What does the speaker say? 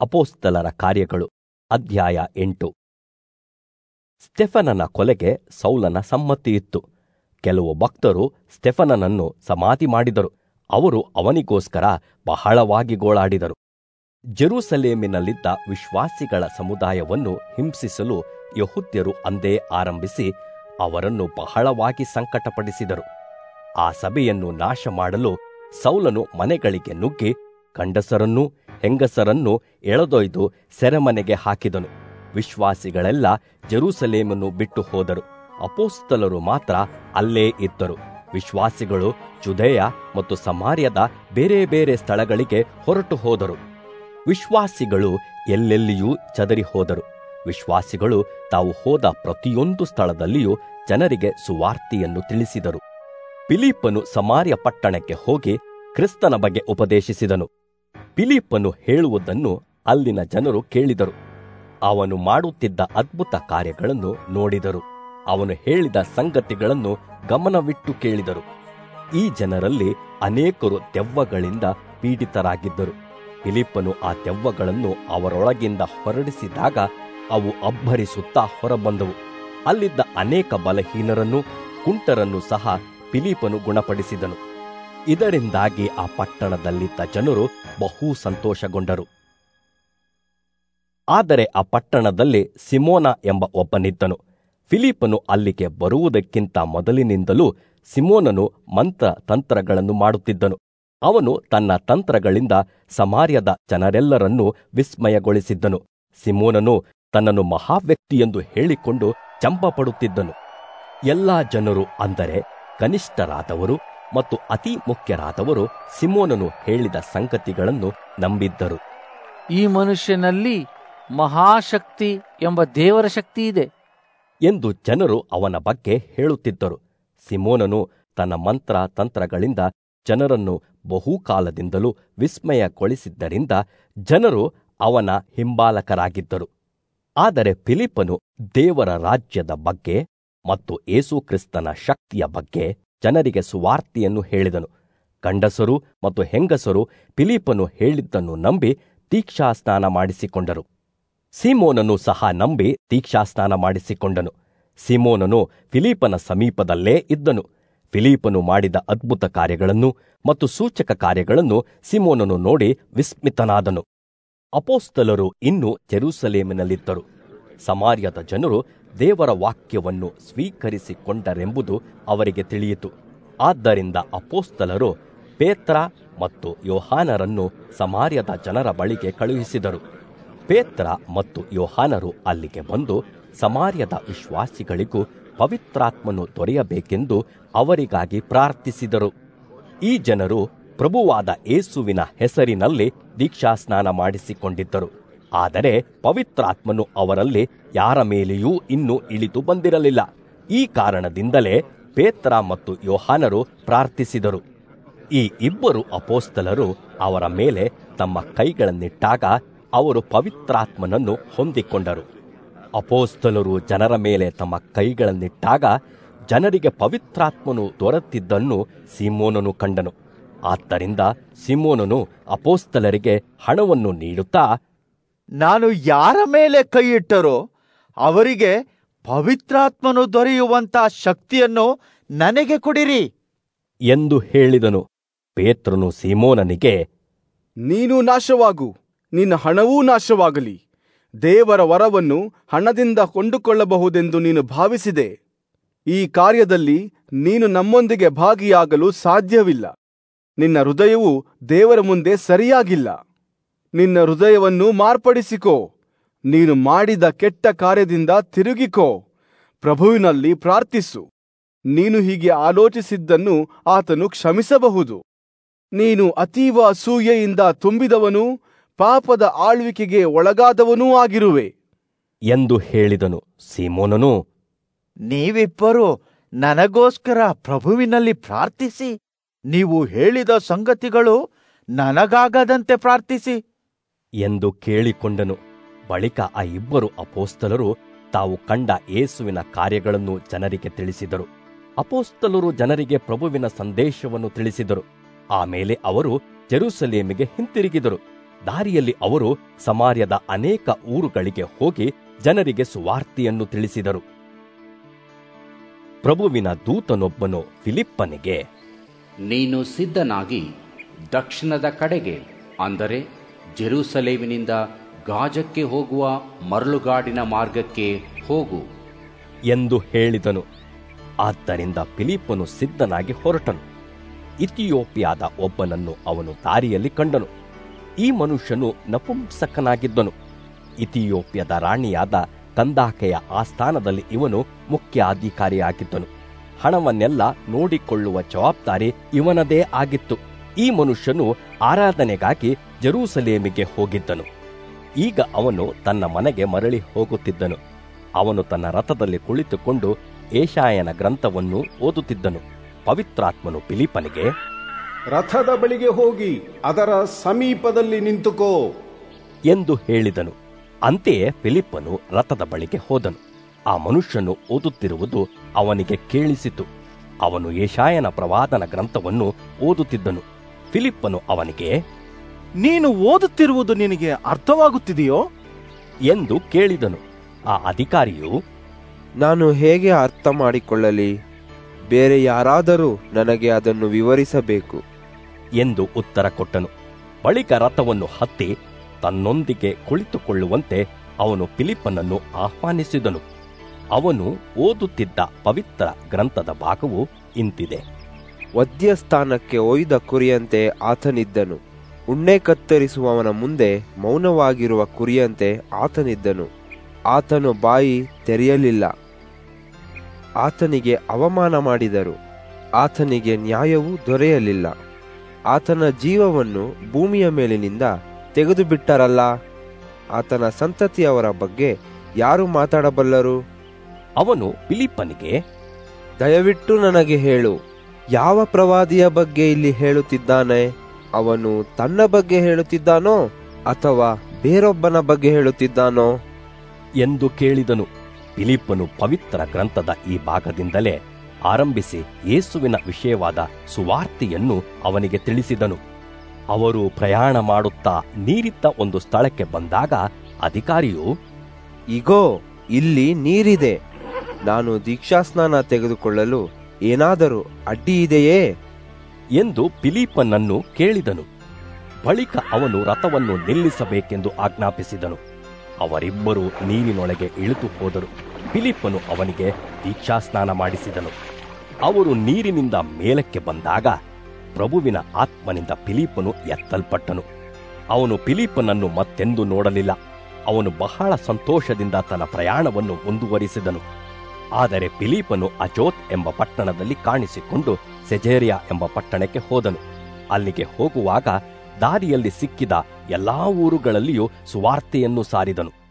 ಅಪೋಸ್ತಲರ ಕಾರ್ಯಗಳು ಅಧ್ಯಾಯ ಎಂಟು ಸ್ಟೆಫನನ ಕೊಲೆಗೆ ಸೌಲನ ಸಮ್ಮತಿಯಿತ್ತು ಕೆಲವು ಭಕ್ತರು ಸ್ಟೆಫನನನ್ನು ಸಮಾಧಿ ಮಾಡಿದರು ಅವರು ಅವನಿಗೋಸ್ಕರ ಬಹಳವಾಗಿ ಗೋಳಾಡಿದರು ಜೆರೂಸಲೇಮಿನಲ್ಲಿದ್ದ ವಿಶ್ವಾಸಿಗಳ ಸಮುದಾಯವನ್ನು ಹಿಂಸಿಸಲು ಯಹುದ್ಯರು ಅಂದೇ ಆರಂಭಿಸಿ ಅವರನ್ನು ಬಹಳವಾಗಿ ಸಂಕಟಪಡಿಸಿದರು ಆ ಸಭೆಯನ್ನು ನಾಶ ಮಾಡಲು ಸೌಲನು ಮನೆಗಳಿಗೆ ನುಗ್ಗಿ ಗಂಡಸರನ್ನೂ ಹೆಂಗಸರನ್ನೂ ಎಳೆದೊಯ್ದು ಸೆರೆಮನೆಗೆ ಹಾಕಿದನು ವಿಶ್ವಾಸಿಗಳೆಲ್ಲ ಜೆರೂಸಲೇಮನ್ನು ಬಿಟ್ಟು ಹೋದರು ಅಪೋಸ್ತಲರು ಮಾತ್ರ ಅಲ್ಲೇ ಇದ್ದರು ವಿಶ್ವಾಸಿಗಳು ಜುದೇಯ ಮತ್ತು ಸಮಾರ್ಯದ ಬೇರೆ ಬೇರೆ ಸ್ಥಳಗಳಿಗೆ ಹೊರಟು ಹೋದರು ವಿಶ್ವಾಸಿಗಳು ಎಲ್ಲೆಲ್ಲಿಯೂ ಚದರಿ ಹೋದರು ವಿಶ್ವಾಸಿಗಳು ತಾವು ಹೋದ ಪ್ರತಿಯೊಂದು ಸ್ಥಳದಲ್ಲಿಯೂ ಜನರಿಗೆ ಸುವಾರ್ತೆಯನ್ನು ತಿಳಿಸಿದರು ಫಿಲಿಪ್ಪನು ಸಮಾರ್ಯ ಪಟ್ಟಣಕ್ಕೆ ಹೋಗಿ ಕ್ರಿಸ್ತನ ಬಗ್ಗೆ ಉಪದೇಶಿಸಿದನು ಫಿಲಿಪ್ಪನು ಹೇಳುವುದನ್ನು ಅಲ್ಲಿನ ಜನರು ಕೇಳಿದರು ಅವನು ಮಾಡುತ್ತಿದ್ದ ಅದ್ಭುತ ಕಾರ್ಯಗಳನ್ನು ನೋಡಿದರು ಅವನು ಹೇಳಿದ ಸಂಗತಿಗಳನ್ನು ಗಮನವಿಟ್ಟು ಕೇಳಿದರು ಈ ಜನರಲ್ಲಿ ಅನೇಕರು ದೆವ್ವಗಳಿಂದ ಪೀಡಿತರಾಗಿದ್ದರು ಫಿಲಿಪ್ಪನು ಆ ದೆವ್ವಗಳನ್ನು ಅವರೊಳಗಿಂದ ಹೊರಡಿಸಿದಾಗ ಅವು ಅಬ್ಬರಿಸುತ್ತಾ ಹೊರಬಂದವು ಅಲ್ಲಿದ್ದ ಅನೇಕ ಬಲಹೀನರನ್ನು ಕುಂಟರನ್ನು ಸಹ ಫಿಲಿಪನು ಗುಣಪಡಿಸಿದನು ಇದರಿಂದಾಗಿ ಆ ಪಟ್ಟಣದಲ್ಲಿದ್ದ ಜನರು ಬಹು ಸಂತೋಷಗೊಂಡರು ಆದರೆ ಆ ಪಟ್ಟಣದಲ್ಲಿ ಸಿಮೋನ ಎಂಬ ಒಬ್ಬನಿದ್ದನು ಫಿಲಿಪನು ಅಲ್ಲಿಗೆ ಬರುವುದಕ್ಕಿಂತ ಮೊದಲಿನಿಂದಲೂ ಸಿಮೋನನು ಮಂತ್ರ ತಂತ್ರಗಳನ್ನು ಮಾಡುತ್ತಿದ್ದನು ಅವನು ತನ್ನ ತಂತ್ರಗಳಿಂದ ಸಮಾರ್ಯದ ಜನರೆಲ್ಲರನ್ನೂ ವಿಸ್ಮಯಗೊಳಿಸಿದ್ದನು ಸಿಮೋನನು ತನ್ನನ್ನು ಮಹಾವ್ಯಕ್ತಿಯೆಂದು ಹೇಳಿಕೊಂಡು ಚಂಪಪಡುತ್ತಿದ್ದನು ಎಲ್ಲಾ ಜನರು ಅಂದರೆ ಕನಿಷ್ಠರಾದವರು ಮತ್ತು ಅತಿ ಮುಖ್ಯರಾದವರು ಸಿಮೋನನು ಹೇಳಿದ ಸಂಗತಿಗಳನ್ನು ನಂಬಿದ್ದರು ಈ ಮನುಷ್ಯನಲ್ಲಿ ಮಹಾಶಕ್ತಿ ಎಂಬ ದೇವರ ಶಕ್ತಿ ಇದೆ ಎಂದು ಜನರು ಅವನ ಬಗ್ಗೆ ಹೇಳುತ್ತಿದ್ದರು ಸಿಮೋನನು ತನ್ನ ಮಂತ್ರ ತಂತ್ರಗಳಿಂದ ಜನರನ್ನು ಬಹುಕಾಲದಿಂದಲೂ ವಿಸ್ಮಯಗೊಳಿಸಿದ್ದರಿಂದ ಜನರು ಅವನ ಹಿಂಬಾಲಕರಾಗಿದ್ದರು ಆದರೆ ಫಿಲಿಪ್ಪನು ದೇವರ ರಾಜ್ಯದ ಬಗ್ಗೆ ಮತ್ತು ಏಸುಕ್ರಿಸ್ತನ ಶಕ್ತಿಯ ಬಗ್ಗೆ ಜನರಿಗೆ ಸುವಾರ್ತೆಯನ್ನು ಹೇಳಿದನು ಗಂಡಸರು ಮತ್ತು ಹೆಂಗಸರು ಫಿಲಿಪ್ಪನು ಹೇಳಿದ್ದನ್ನು ನಂಬಿ ದೀಕ್ಷಾಸ್ನಾನ ಮಾಡಿಸಿಕೊಂಡರು ಸೀಮೋನನು ಸಹ ನಂಬಿ ದೀಕ್ಷಾಸ್ನಾನ ಮಾಡಿಸಿಕೊಂಡನು ಸೀಮೋನನು ಫಿಲಿಪನ ಸಮೀಪದಲ್ಲೇ ಇದ್ದನು ಫಿಲಿಪನು ಮಾಡಿದ ಅದ್ಭುತ ಕಾರ್ಯಗಳನ್ನು ಮತ್ತು ಸೂಚಕ ಕಾರ್ಯಗಳನ್ನು ಸಿಮೋನನು ನೋಡಿ ವಿಸ್ಮಿತನಾದನು ಅಪೋಸ್ತಲರು ಇನ್ನೂ ಜೆರೂಸಲೇಮಿನಲ್ಲಿದ್ದರು ಸಮಾರ್ಯದ ಜನರು ದೇವರ ವಾಕ್ಯವನ್ನು ಸ್ವೀಕರಿಸಿಕೊಂಡರೆಂಬುದು ಅವರಿಗೆ ತಿಳಿಯಿತು ಆದ್ದರಿಂದ ಅಪೋಸ್ತಲರು ಪೇತ್ರ ಮತ್ತು ಯೋಹಾನರನ್ನು ಸಮಾರ್ಯದ ಜನರ ಬಳಿಗೆ ಕಳುಹಿಸಿದರು ಪೇತ್ರ ಮತ್ತು ಯೋಹಾನರು ಅಲ್ಲಿಗೆ ಬಂದು ಸಮಾರ್ಯದ ವಿಶ್ವಾಸಿಗಳಿಗೂ ಪವಿತ್ರಾತ್ಮನು ದೊರೆಯಬೇಕೆಂದು ಅವರಿಗಾಗಿ ಪ್ರಾರ್ಥಿಸಿದರು ಈ ಜನರು ಪ್ರಭುವಾದ ಏಸುವಿನ ಹೆಸರಿನಲ್ಲಿ ದೀಕ್ಷಾಸ್ನಾನ ಮಾಡಿಸಿಕೊಂಡಿದ್ದರು ಆದರೆ ಪವಿತ್ರಾತ್ಮನು ಅವರಲ್ಲಿ ಯಾರ ಮೇಲೆಯೂ ಇನ್ನೂ ಇಳಿದು ಬಂದಿರಲಿಲ್ಲ ಈ ಕಾರಣದಿಂದಲೇ ಪೇತ್ರ ಮತ್ತು ಯೋಹಾನರು ಪ್ರಾರ್ಥಿಸಿದರು ಈ ಇಬ್ಬರು ಅಪೋಸ್ತಲರು ಅವರ ಮೇಲೆ ತಮ್ಮ ಕೈಗಳನ್ನಿಟ್ಟಾಗ ಅವರು ಪವಿತ್ರಾತ್ಮನನ್ನು ಹೊಂದಿಕೊಂಡರು ಅಪೋಸ್ತಲರು ಜನರ ಮೇಲೆ ತಮ್ಮ ಕೈಗಳನ್ನಿಟ್ಟಾಗ ಜನರಿಗೆ ಪವಿತ್ರಾತ್ಮನು ದೊರೆತಿದ್ದನ್ನು ಸಿಮೋನನು ಕಂಡನು ಆದ್ದರಿಂದ ಸಿಮೋನನು ಅಪೋಸ್ತಲರಿಗೆ ಹಣವನ್ನು ನೀಡುತ್ತಾ ನಾನು ಯಾರ ಮೇಲೆ ಕೈ ಇಟ್ಟರೋ ಅವರಿಗೆ ಪವಿತ್ರಾತ್ಮನು ದೊರೆಯುವಂತ ಶಕ್ತಿಯನ್ನು ನನಗೆ ಕೊಡಿರಿ ಎಂದು ಹೇಳಿದನು ಪೇತ್ರನು ಸಿಮೋನನಿಗೆ ನೀನು ನಾಶವಾಗು ನಿನ್ನ ಹಣವೂ ನಾಶವಾಗಲಿ ದೇವರ ವರವನ್ನು ಹಣದಿಂದ ಕೊಂಡುಕೊಳ್ಳಬಹುದೆಂದು ನೀನು ಭಾವಿಸಿದೆ ಈ ಕಾರ್ಯದಲ್ಲಿ ನೀನು ನಮ್ಮೊಂದಿಗೆ ಭಾಗಿಯಾಗಲು ಸಾಧ್ಯವಿಲ್ಲ ನಿನ್ನ ಹೃದಯವು ದೇವರ ಮುಂದೆ ಸರಿಯಾಗಿಲ್ಲ ನಿನ್ನ ಹೃದಯವನ್ನು ಮಾರ್ಪಡಿಸಿಕೋ ನೀನು ಮಾಡಿದ ಕೆಟ್ಟ ಕಾರ್ಯದಿಂದ ತಿರುಗಿಕೋ ಪ್ರಭುವಿನಲ್ಲಿ ಪ್ರಾರ್ಥಿಸು ನೀನು ಹೀಗೆ ಆಲೋಚಿಸಿದ್ದನ್ನು ಆತನು ಕ್ಷಮಿಸಬಹುದು ನೀನು ಅತೀವ ಅಸೂಯೆಯಿಂದ ತುಂಬಿದವನೂ ಪಾಪದ ಆಳ್ವಿಕೆಗೆ ಒಳಗಾದವನೂ ಆಗಿರುವೆ ಎಂದು ಹೇಳಿದನು ಸಿಮೋನನು ನೀವಿಬ್ಬರು ನನಗೋಸ್ಕರ ಪ್ರಭುವಿನಲ್ಲಿ ಪ್ರಾರ್ಥಿಸಿ ನೀವು ಹೇಳಿದ ಸಂಗತಿಗಳು ನನಗಾಗದಂತೆ ಪ್ರಾರ್ಥಿಸಿ ಎಂದು ಕೇಳಿಕೊಂಡನು ಬಳಿಕ ಆ ಇಬ್ಬರು ಅಪೋಸ್ತಲರು ತಾವು ಕಂಡ ಯೇಸುವಿನ ಕಾರ್ಯಗಳನ್ನು ಜನರಿಗೆ ತಿಳಿಸಿದರು ಅಪೋಸ್ತಲರು ಜನರಿಗೆ ಪ್ರಭುವಿನ ಸಂದೇಶವನ್ನು ತಿಳಿಸಿದರು ಆಮೇಲೆ ಅವರು ಜೆರೂಸಲೇಮಿಗೆ ಹಿಂತಿರುಗಿದರು ದಾರಿಯಲ್ಲಿ ಅವರು ಸಮಾರ್ಯದ ಅನೇಕ ಊರುಗಳಿಗೆ ಹೋಗಿ ಜನರಿಗೆ ಸುವಾರ್ತೆಯನ್ನು ತಿಳಿಸಿದರು ಪ್ರಭುವಿನ ದೂತನೊಬ್ಬನು ಫಿಲಿಪ್ಪನಿಗೆ ನೀನು ಸಿದ್ಧನಾಗಿ ದಕ್ಷಿಣದ ಕಡೆಗೆ ಅಂದರೆ ಜೆರೂಸಲೇಮಿನಿಂದ ಗಾಜಕ್ಕೆ ಹೋಗುವ ಮರಳುಗಾಡಿನ ಮಾರ್ಗಕ್ಕೆ ಹೋಗು ಎಂದು ಹೇಳಿದನು ಆದ್ದರಿಂದ ಫಿಲಿಪ್ಪನು ಸಿದ್ಧನಾಗಿ ಹೊರಟನು ಇಥಿಯೋಪಿಯಾದ ಒಬ್ಬನನ್ನು ಅವನು ದಾರಿಯಲ್ಲಿ ಕಂಡನು ಈ ಮನುಷ್ಯನು ನಪುಂಸಕನಾಗಿದ್ದನು ಇಥಿಯೋಪ್ಯದ ರಾಣಿಯಾದ ಕಂದಾಕೆಯ ಆಸ್ಥಾನದಲ್ಲಿ ಇವನು ಮುಖ್ಯ ಅಧಿಕಾರಿಯಾಗಿದ್ದನು ಹಣವನ್ನೆಲ್ಲ ನೋಡಿಕೊಳ್ಳುವ ಜವಾಬ್ದಾರಿ ಇವನದೇ ಆಗಿತ್ತು ಈ ಮನುಷ್ಯನು ಆರಾಧನೆಗಾಗಿ ಜೆರೂಸಲೇಮಿಗೆ ಹೋಗಿದ್ದನು ಈಗ ಅವನು ತನ್ನ ಮನೆಗೆ ಮರಳಿ ಹೋಗುತ್ತಿದ್ದನು ಅವನು ತನ್ನ ರಥದಲ್ಲಿ ಕುಳಿತುಕೊಂಡು ಏಷಾಯನ ಗ್ರಂಥವನ್ನು ಓದುತ್ತಿದ್ದನು ಪವಿತ್ರಾತ್ಮನು ಫಿಲಿಪನಿಗೆ ರಥದ ಬಳಿಗೆ ಹೋಗಿ ಅದರ ಸಮೀಪದಲ್ಲಿ ನಿಂತುಕೋ ಎಂದು ಹೇಳಿದನು ಅಂತೆಯೇ ಫಿಲಿಪ್ಪನು ರಥದ ಬಳಿಗೆ ಹೋದನು ಆ ಮನುಷ್ಯನು ಓದುತ್ತಿರುವುದು ಅವನಿಗೆ ಕೇಳಿಸಿತು ಅವನು ಏಷಾಯನ ಪ್ರವಾದನ ಗ್ರಂಥವನ್ನು ಓದುತ್ತಿದ್ದನು ಫಿಲಿಪ್ಪನು ಅವನಿಗೆ ನೀನು ಓದುತ್ತಿರುವುದು ನಿನಗೆ ಅರ್ಥವಾಗುತ್ತಿದೆಯೋ ಎಂದು ಕೇಳಿದನು ಆ ಅಧಿಕಾರಿಯು ನಾನು ಹೇಗೆ ಅರ್ಥ ಮಾಡಿಕೊಳ್ಳಲಿ ಬೇರೆ ಯಾರಾದರೂ ನನಗೆ ಅದನ್ನು ವಿವರಿಸಬೇಕು ಎಂದು ಉತ್ತರ ಕೊಟ್ಟನು ಬಳಿಕ ರಥವನ್ನು ಹತ್ತಿ ತನ್ನೊಂದಿಗೆ ಕುಳಿತುಕೊಳ್ಳುವಂತೆ ಅವನು ಫಿಲಿಪ್ಪನನ್ನು ಆಹ್ವಾನಿಸಿದನು ಅವನು ಓದುತ್ತಿದ್ದ ಪವಿತ್ರ ಗ್ರಂಥದ ಭಾಗವು ಇಂತಿದೆ ವದ್ಯಸ್ಥಾನಕ್ಕೆ ಒಯ್ದ ಕುರಿಯಂತೆ ಆತನಿದ್ದನು ಉಣ್ಣೆ ಕತ್ತರಿಸುವವನ ಮುಂದೆ ಮೌನವಾಗಿರುವ ಕುರಿಯಂತೆ ಆತನಿದ್ದನು ಆತನು ಬಾಯಿ ತೆರೆಯಲಿಲ್ಲ ಆತನಿಗೆ ಅವಮಾನ ಮಾಡಿದರು ಆತನಿಗೆ ನ್ಯಾಯವೂ ದೊರೆಯಲಿಲ್ಲ ಆತನ ಜೀವವನ್ನು ಭೂಮಿಯ ಮೇಲಿನಿಂದ ತೆಗೆದುಬಿಟ್ಟರಲ್ಲ ಆತನ ಸಂತತಿಯವರ ಬಗ್ಗೆ ಯಾರು ಮಾತಾಡಬಲ್ಲರು ಅವನು ಫಿಲಿಪ್ಪನಿಗೆ ದಯವಿಟ್ಟು ನನಗೆ ಹೇಳು ಯಾವ ಪ್ರವಾದಿಯ ಬಗ್ಗೆ ಇಲ್ಲಿ ಹೇಳುತ್ತಿದ್ದಾನೆ ಅವನು ತನ್ನ ಬಗ್ಗೆ ಹೇಳುತ್ತಿದ್ದಾನೋ ಅಥವಾ ಬೇರೊಬ್ಬನ ಬಗ್ಗೆ ಹೇಳುತ್ತಿದ್ದಾನೋ ಎಂದು ಕೇಳಿದನು ಫಿಲಿಪ್ಪನು ಪವಿತ್ರ ಗ್ರಂಥದ ಈ ಭಾಗದಿಂದಲೇ ಆರಂಭಿಸಿ ಯೇಸುವಿನ ವಿಷಯವಾದ ಸುವಾರ್ತೆಯನ್ನು ಅವನಿಗೆ ತಿಳಿಸಿದನು ಅವರು ಪ್ರಯಾಣ ಮಾಡುತ್ತಾ ನೀರಿದ್ದ ಒಂದು ಸ್ಥಳಕ್ಕೆ ಬಂದಾಗ ಅಧಿಕಾರಿಯು ಇಗೋ ಇಲ್ಲಿ ನೀರಿದೆ ನಾನು ದೀಕ್ಷಾಸ್ನಾನ ತೆಗೆದುಕೊಳ್ಳಲು ಏನಾದರೂ ಅಡ್ಡಿ ಇದೆಯೇ ಎಂದು ಫಿಲಿಪ್ಪನನ್ನು ಕೇಳಿದನು ಬಳಿಕ ಅವನು ರಥವನ್ನು ನಿಲ್ಲಿಸಬೇಕೆಂದು ಆಜ್ಞಾಪಿಸಿದನು ಅವರಿಬ್ಬರು ನೀರಿನೊಳಗೆ ಇಳಿದು ಹೋದರು ಫಿಲಿಪ್ಪನು ಅವನಿಗೆ ದೀಕ್ಷಾಸ್ನಾನ ಮಾಡಿಸಿದನು ಅವರು ನೀರಿನಿಂದ ಮೇಲಕ್ಕೆ ಬಂದಾಗ ಪ್ರಭುವಿನ ಆತ್ಮನಿಂದ ಫಿಲಿಪ್ಪನು ಎತ್ತಲ್ಪಟ್ಟನು ಅವನು ಫಿಲಿಪ್ಪನನ್ನು ಮತ್ತೆಂದು ನೋಡಲಿಲ್ಲ ಅವನು ಬಹಳ ಸಂತೋಷದಿಂದ ತನ್ನ ಪ್ರಯಾಣವನ್ನು ಮುಂದುವರಿಸಿದನು ಆದರೆ ಫಿಲಿಪನು ಅಜೋತ್ ಎಂಬ ಪಟ್ಟಣದಲ್ಲಿ ಕಾಣಿಸಿಕೊಂಡು ಸೆಜೇರಿಯಾ ಎಂಬ ಪಟ್ಟಣಕ್ಕೆ ಹೋದನು ಅಲ್ಲಿಗೆ ಹೋಗುವಾಗ ದಾರಿಯಲ್ಲಿ ಸಿಕ್ಕಿದ ಎಲ್ಲಾ ಊರುಗಳಲ್ಲಿಯೂ ಸುವಾರ್ತೆಯನ್ನು ಸಾರಿದನು